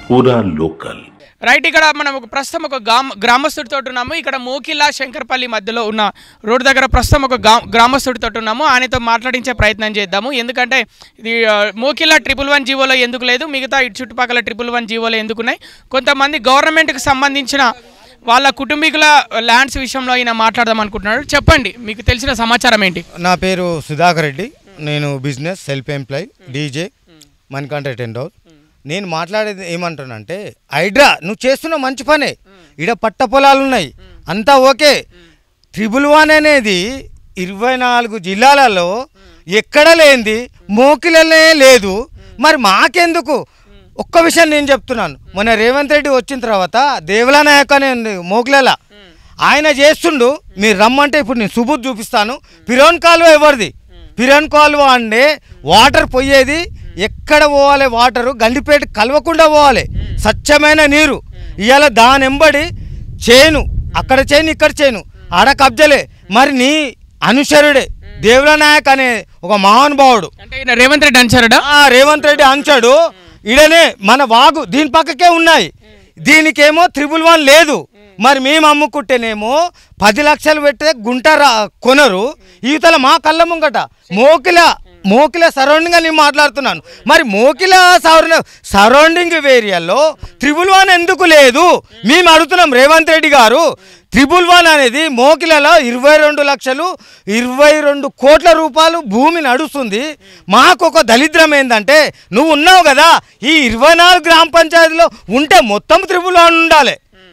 पूरा local right ఇక్కడ మనం ఒక ప్రస్తుతం ఒక గ్రామ గ్రామస్తుడితో ఉన్నాము ఇక్కడ మోకిలా శంకర్పల్లి మధ్యలో ఉన్న రోడ్డు దగ్గర ప్రస్తుతం ఒక గా గ్రామస్తుడితో ఉన్నాము ఆయనతో మాట్లాడించే ప్రయత్నం చేద్దాము ఎందుకంటే ఇది ఆ, మోకిలా ట్రిపుల్ వన్ జీవోలో ఎందుకు లేదు మిగతా ఇటు చుట్టుపక్కల ట్రిపుల్ వన్ జీవోలో ఎందుకున్నాయి కొంతమంది గవర్నమెంట్కి సంబంధించిన వాళ్ళ కుటుంబీకుల ల్యాండ్స్ విషయంలో ఆయన మాట్లాడదాం అనుకుంటున్నాడు చెప్పండి మీకు తెలిసిన సమాచారం ఏంటి నా పేరు సుధాకర్ రెడ్డి నేను business self employ DJ Manikanta tent house నేను మాట్లాడేది ఏమంటానంటే హైడ్రా నువ్వు చేస్తున్న మంచి పనే ఈడ పట్ట పొలాలు ఉన్నాయి అంతా ఓకే ట్రిపుల్ వన్ అనేది ఇరవై నాలుగు జిల్లాలలో ఎక్కడ లేనిది మోకిలనే లేదు మరి మాకెందుకు ఒక్క విషయం నేను చెప్తున్నాను మొన్న రేవంత్ రెడ్డి వచ్చిన తర్వాత దేవలా నాయక్ అనే ఉంది మోకిలల ఆయన చేస్తుండు మీరు రమ్మంటే ఇప్పుడు నేను సుబుత్ చూపిస్తాను పిరోన్ కాలువ ఎవరిది పిరోన్ కాలువ అంటే వాటర్ పోయేది ఎక్కడ పోవాలి వాటరు గండిపేట కలవకుండా పోవాలి స్వచ్ఛమైన నీరు ఇవాళ దాని ఎంబడి చేను అక్కడ చేను ఇక్కడ చేను ఆడ కబ్జలే మరి నీ అనుసరుడే దేవుల నాయక్ అనే ఒక మహానుభావుడు అంటే ఈయన రేవంత్ రెడ్డి అంచారడా ఆ రేవంత్ రెడ్డి అంచాడు ఈడనే మన వాగు దీని పక్కకే ఉన్నాయి దీనికేమో త్రిబుల్ వన్ లేదు మరి మేము అమ్ముకుంటేనేమో పది లక్షలు పెట్టే గుంట రా- కొనరు ఈతల మా కళ్ళ ముంగట మోకిల మోకిల సరౌండింగ్ నేను మాట్లాడుతున్నాను మరి మోకిల సరౌండింగ్ సరౌండింగ్ ఏరియాలో త్రిబుల్ వన్ ఎందుకు లేదు మేము అడుగుతున్నాం రేవంత్ రెడ్డి గారు త్రిబుల్ వన్ అనేది మోకిలలో ఇరవై రెండు లక్షలు ఇరవై రెండు కోట్ల రూపాయలు భూమి నడుస్తుంది మాకు ఒక దరిద్రం ఏంటంటే నువ్వు ఉన్నావు కదా ఈ ఇరవై నాలుగు గ్రామ పంచాయతీలో ఉంటే మొత్తం త్రిబుల్ వన్ ఉండాలి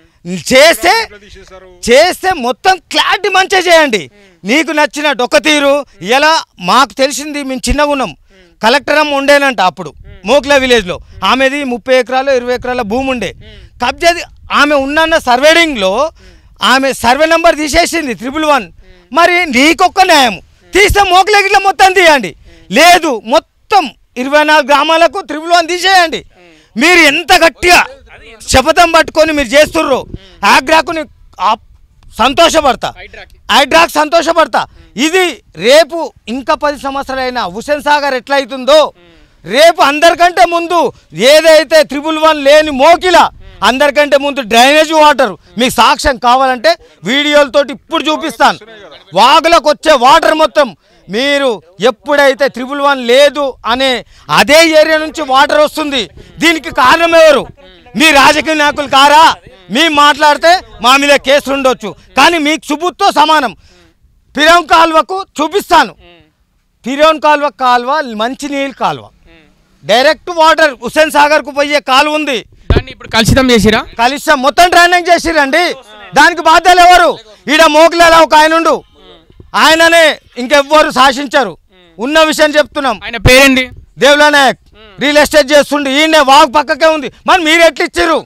చేస్తే చేస్తే మొత్తం క్లారిటీ మంచిగా చేయండి నీకు నచ్చిన డొక్క తీరు ఇలా మాకు తెలిసింది మేము చిన్నగా ఉన్నాం కలెక్టర్ అమ్మ ఉండేనంట అప్పుడు మోక్లా విలేజ్లో ఆమెది ముప్పై ఎకరాలు ఇరవై ఎకరాల భూమి ఉండే కబ్జాది ఆమె ఉన్న సర్వేడింగ్లో ఆమె సర్వే నెంబర్ తీసేసింది త్రిపుల్ వన్ మరి నీకొక్క న్యాయం తీస్తే మోకలే గిట్ల మొత్తం తీయండి లేదు మొత్తం ఇరవై నాలుగు గ్రామాలకు త్రిపుల్ వన్ తీసేయండి మీరు ఎంత గట్టిగా శపథం పట్టుకొని మీరు చేస్తుర్రు ఆగ్రాకు నీ- ఆ- సంతోషపడతా హైడ్రాక్ సంతోషపడతా ఇది రేపు ఇంకా పది సంవత్సరాలైనా హుసేన్ సాగర్ ఎట్లయితుందో రేపు అందరికంటే ముందు ఏదైతే త్రిబుల్ వన్ లేని మోకిల అందరికంటే ముందు డ్రైనేజ్ వాటర్ మీకు సాక్ష్యం కావాలంటే వీడియోలతోటి ఇప్పుడు చూపిస్తాను వాగులకు వచ్చే వాటర్ మొత్తం మీరు ఎప్పుడైతే త్రిబుల్ వన్ లేదు అనే అదే ఏరియా నుంచి వాటర్ వస్తుంది దీనికి కారణం ఎవరు మీ రాజకీయ నాయకులు కారా మేము మాట్లాడితే మా మీద కేసులు ఉండొచ్చు కానీ మీకు సుబుత్తో సమానం పిరం కాల్వకు చూపిస్తాను పిరోన్ కాల్వ కాల్వ మంచి నీళ్ళు కాల్వ డైరెక్ట్ వాటర్ హుస్సేన్ సాగర్కు పోయే కాలువ ఉంది దాన్ని ఇప్పుడు కలుషితం చేసిరా కలిసి మొత్తం ట్రైనింగ్ చేసిరండి దానికి బాధ్యతలు ఎవరు ఈడ మోకిలేలా ఒక ఆయన ఉండు ఆయననే ఇంకెవ్వరు శాసించారు ఉన్న విషయం చెప్తున్నాం ఆయన పేరేంటి దేవులా నాయక్ రియల్ ఎస్టేట్ చేస్తుండే ఈయన వాగు పక్కకే ఉంది మరి మీరు ఎట్లా ఇచ్చారు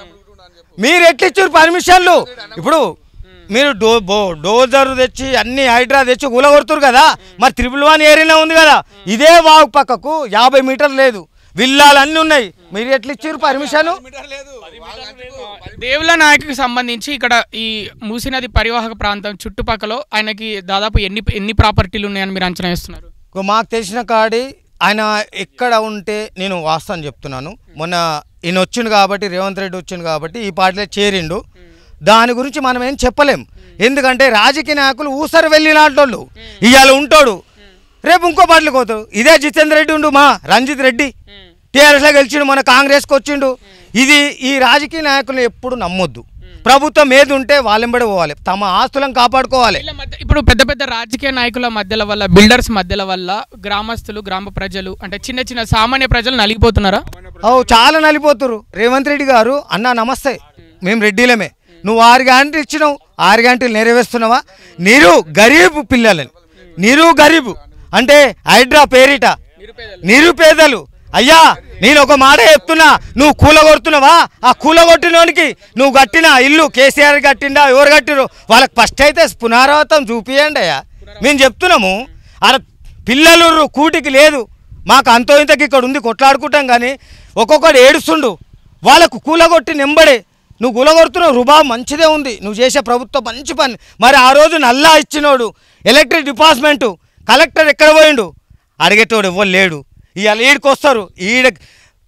మీరు ఎట్లా ఇచ్చారు పర్మిషన్లు ఇప్పుడు మీరు డో బో డోజర్ తెచ్చి అన్ని హైడ్రా తెచ్చి కూలగొడుతురు కదా మరి త్రిపుల్ వన్ ఏరియాలో ఉంది కదా ఇదే వాగు పక్కకు యాభై మీటర్లు లేదు విల్లాలు అన్నీ ఉన్నాయి మీరు ఎట్లా ఇచ్చారు పర్మిషన్ దేవుల నాయకుకి సంబంధించి ఇక్కడ ఈ మూసీ నది పరివాహక ప్రాంతం చుట్టుపక్కల ఆయనకి దాదాపు ఎన్ని ఎన్ని ప్రాపర్టీలు ఉన్నాయని మీరు అంచనా వేస్తున్నారు మాకు తెలిసిన కాడి ఆయన ఎక్కడ ఉంటే నేను వాస్తవం చెప్తున్నాను మొన్న ఈయన వచ్చిండు కాబట్టి రేవంత్ రెడ్డి వచ్చిండు కాబట్టి ఈ పార్టీలో చేరిండు దాని గురించి మనం ఏం చెప్పలేం ఎందుకంటే రాజకీయ నాయకులు ఊసరు వెళ్ళినట్లు ఇవాళ ఉంటాడు రేపు ఇంకో పార్టీలకు పోతాడు ఇదే జితేందర్ రెడ్డి ఉండు మా రంజిత్ రెడ్డి టీఆర్ఎస్లో గెలిచిండు మన కాంగ్రెస్కి వచ్చిండు ఇది ఈ రాజకీయ నాయకులను ఎప్పుడు నమ్మొద్దు ప్రభుత్వం ఏది ఉంటే వాళ్ళెంబడి పోవాలి తమ ఆస్తులను కాపాడుకోవాలి వీళ్ళ మధ్య ఇప్పుడు పెద్ద పెద్ద రాజకీయ నాయకుల మధ్యల వల్ల బిల్డర్స్ మధ్యల వల్ల గ్రామస్తులు గ్రామ ప్రజలు అంటే చిన్న చిన్న సామాన్య ప్రజలు నలిగిపోతున్నారా ఓ చాలా నలిపోతురు రేవంత్ రెడ్డి గారు అన్న నమస్తే మేము రెడ్డిలమే నువ్వు ఆరు గంటలు ఇచ్చినావు ఆరు గంటలు నెరవేరుస్తున్నావా నీరు గరీబు పిల్లలని నీరు గరీబు అంటే హైడ్రా పేరిట నిరుపేదలు అయ్యా నేను ఒక మాట చెప్తున్నా నువ్వు కూలగొడుతున్నావా ఆ కూలగొట్టినోనికి నువ్వు కట్టిన ఇల్లు కేసీఆర్ కట్టిండా ఎవరు కట్టిరు వాళ్ళకి ఫస్ట్ అయితే పునరావృతం చూపియండి అయ్యా మేము చెప్తున్నాము ఆడ పిల్లలు రు- కూటికి లేదు మాకు అంతో ఇంతకి ఇక్కడ ఉంది కొట్లాడుకుంటాం కానీ ఒక్కొక్కడు ఏడుస్తుండు వాళ్ళకు కూలగొట్టి నెంబడే నువ్వు కూలగొడుతున్నావు రుబా మంచిదే ఉంది నువ్వు చేసే ప్రభుత్వం మంచి పని మరి ఆ రోజు నల్లా ఇచ్చినోడు ఎలక్ట్రిక్ డిపార్ట్మెంటు కలెక్టర్ ఎక్కడ పోయిండు అడిగేటోడు ఎవ్వరు లేడు ఇవాళ ఈడికి వస్తారు ఈడ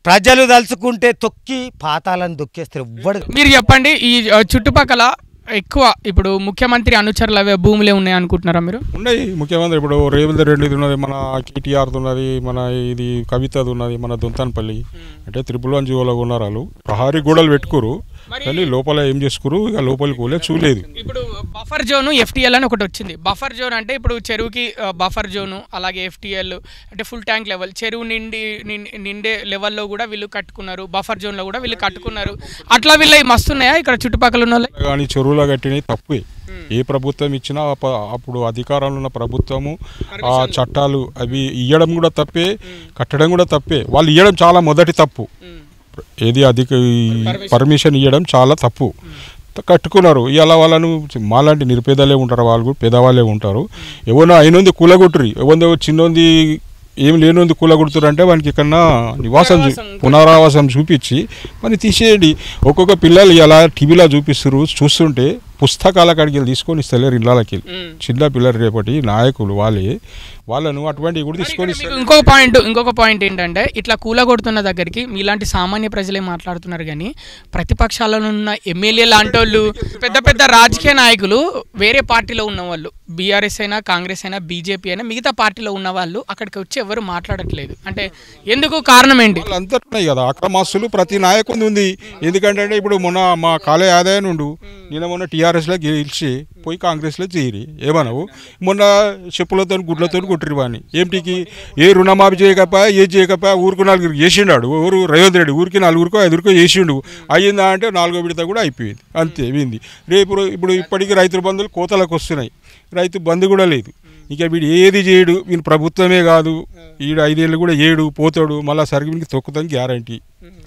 ప్రజలు తలుచుకుంటే తొక్కి పాతాలను దొక్కేస్తారు ఎవ్వడు మీరు చెప్పండి ఈ ఆ, చుట్టుపక్కల ఎక్కువ ఇప్పుడు ముఖ్యమంత్రి అనుచరులు అవే భూములే ఉన్నాయి అనుకుంటున్నారా మీరు ఉన్నాయి ముఖ్యమంత్రి ఇప్పుడు రేవంత్ రెడ్డిది ఉన్నది మన కేటీఆర్ది ఉన్నది మన ఇది కవితది ఉన్నది మన దొంతాన్పల్లి అంటే త్రిపుల్ వన్ జీవోలో ఉన్నారు వాళ్ళు ప్రహారీ గోడలు పెట్టుకోరు కానీ లోపల ఏం చేసుకురు ఇక లోపలికి పోలే చూడలేదు ఇప్పుడు బఫర్ జోన్ ఎఫ్టీఎల్ అని ఒకటి వచ్చింది బఫర్ జోన్ అంటే ఇప్పుడు చెరువుకి ఆ, బఫర్ జోను అలాగే ఎఫ్టీఎల్ అంటే ఫుల్ ట్యాంక్ లెవెల్ చెరువు నిండి నిం- నిండే లెవెల్లో కూడా వీళ్ళు కట్టుకున్నారు బఫర్ జోన్లో కూడా వీళ్ళు కట్టుకున్నారు అట్లా వీళ్ళు మస్తున్నాయా ఇక్కడ చుట్టుపక్కల ఉన్న వాళ్ళు కానీ చెరువులో కట్టినవి తప్పే ఏ ప్రభుత్వం ఇచ్చినా అప్ప- అప్పుడు అధికారంలో ఉన్న ప్రభుత్వము ఆ చట్టాలు అవి ఇవ్వడం కూడా తప్పే కట్టడం కూడా తప్పే వాళ్ళు ఇవ్వడం చాలా మొదటి తప్పు ఏది అధిక ఈ పర్మిషన్ ఇవ్వడం చాలా తప్పు కట్టుకున్నారు ఇలా వాళ్ళను మాలాంటి నిరుపేదలే ఉంటారు వాళ్ళు కూడా పేదవాళ్ళే ఉంటారు ఎవరో అయినోంది కూలగొట్టురి ఎవరిదో చిన్నోంది ఏం లేనోంది కూలగొడుతురు అంటే వానికి కన్నా నివాసం చూ- పునరావాసం చూపించి మరి తీసేయండి ఒక్కొక్క పిల్లలు ఇలా టీవీలో చూపిస్తారు చూస్తుంటే పుస్తకాల కాడికి వెళ్ళి తీసుకొని ఇస్తలేరు ఇళ్ళకి చిన్న పిల్లలు రేపటి నాయకులు వాళ్ళే వాళ్ళను అటువంటి కూడా తీసుకొని మీకు ఇంకొక పాయింట్ ఇంకొక పాయింట్ ఏంటంటే ఇట్లా కూలగొడుతున్న దగ్గరికి మీలాంటి సామాన్య ప్రజలే మాట్లాడుతున్నారు కానీ ప్రతిపక్షాలలో ఉన్న ఎమ్మెల్యే లాంటి వాళ్ళు పెద్ద పెద్ద రాజకీయ నాయకులు వేరే పార్టీలో ఉన్న వాళ్ళు బీఆర్ఎస్ అయినా కాంగ్రెస్ అయినా బీజేపీ అయినా మిగతా పార్టీలో ఉన్న వాళ్ళు అక్కడికి వచ్చి ఎవరు మాట్లాడట్లేదు అంటే ఎందుకు కారణం ఏంటి వాళ్ళంతా ఉన్నాయి కదా అక్రమాస్తులు ప్రతి నాయకుని ఉంది ఎందుకంటే ఇప్పుడు మొన్న మా కాలే ఆదాయ నుండు నిన్న మొన్న టీఆర్ఎస్లో గెలిచి పోయి కాంగ్రెస్లో చేరి ఏమనవు మొన్న చెప్పులతో గుడ్లతో కుట్టిరు వాడిని ఏంటికి ఏ రుణమాఫీ చేయకపోయా ఏ చేయకపోయా ఊరికి నలుగురికి చేసిండాడు ఊరు రేవంత్ రెడ్డి ఊరికి నలుగురికో ఐదుగురికో చేసిండు అయ్యిందా అంటే నాలుగో విడత కూడా అయిపోయింది అంతే వింది రేపు రో- ఇప్పుడు ఇప్పటికీ రైతుల బంధువులు కోతలకు వస్తున్నాయి రైతు బంధు కూడా లేదు ఇక వీడు ఏది చేయడు వీని ప్రభుత్వమే కాదు వీడు ఐదేళ్ళు కూడా ఏడు పోతాడు మళ్ళీ సరిగ్గా వీనికి తొక్కుతాం గ్యారంటీ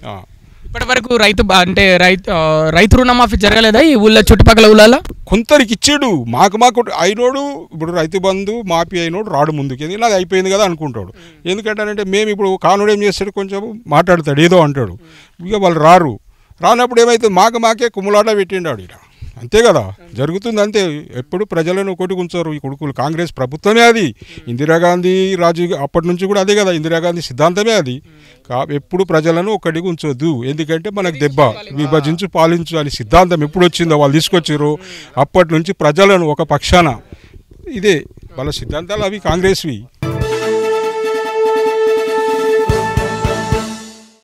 ఇప్పటి వరకు రైతు బ- అంటే రైతు ఆ, రైతు రుణమాఫీ జరగలేదా ఈ ఊళ్ళో చుట్టుపక్కల ఊళ్ళలో కొందరికి ఇచ్చాడు మాకు మాకు అయినోడు ఇప్పుడు రైతు బంధు మాపి అయినోడు రాడు ముందుకి ఎందుకంటే అది అయిపోయింది కదా అనుకుంటాడు ఎందుకంటే మేము ఇప్పుడు కానుడు ఏం చేస్తాడు కొంచెం మాట్లాడతాడు ఏదో అంటాడు ఇక వాళ్ళు రారు రానప్పుడు ఏమైతే మాకు మాకే కుమ్ములాట పెట్టిండాడు ఇక్కడ అంతే కదా జరుగుతుంది అంతే ఎప్పుడు ప్రజలను కొట్టుకుంటారు ఈ కొడుకులు కాంగ్రెస్ ప్రభుత్వమే అది ఇందిరాగాంధీ రాజీవ్ గా- అప్పటి నుంచి కూడా అదే కదా ఇందిరాగాంధీ సిద్ధాంతమే అది కా ఎప్పుడు ప్రజలను ఒక్కడికి ఉంచొద్దు ఎందుకంటే మనకు దెబ్బ విభజించు పాలించు అని సిద్ధాంతం ఎప్పుడు వచ్చిందో వాళ్ళు తీసుకొచ్చారు అప్పటి నుంచి ప్రజలను ఒక పక్షాన ఇదే వాళ్ళ సిద్ధాంతాలు అవి కాంగ్రెస్వి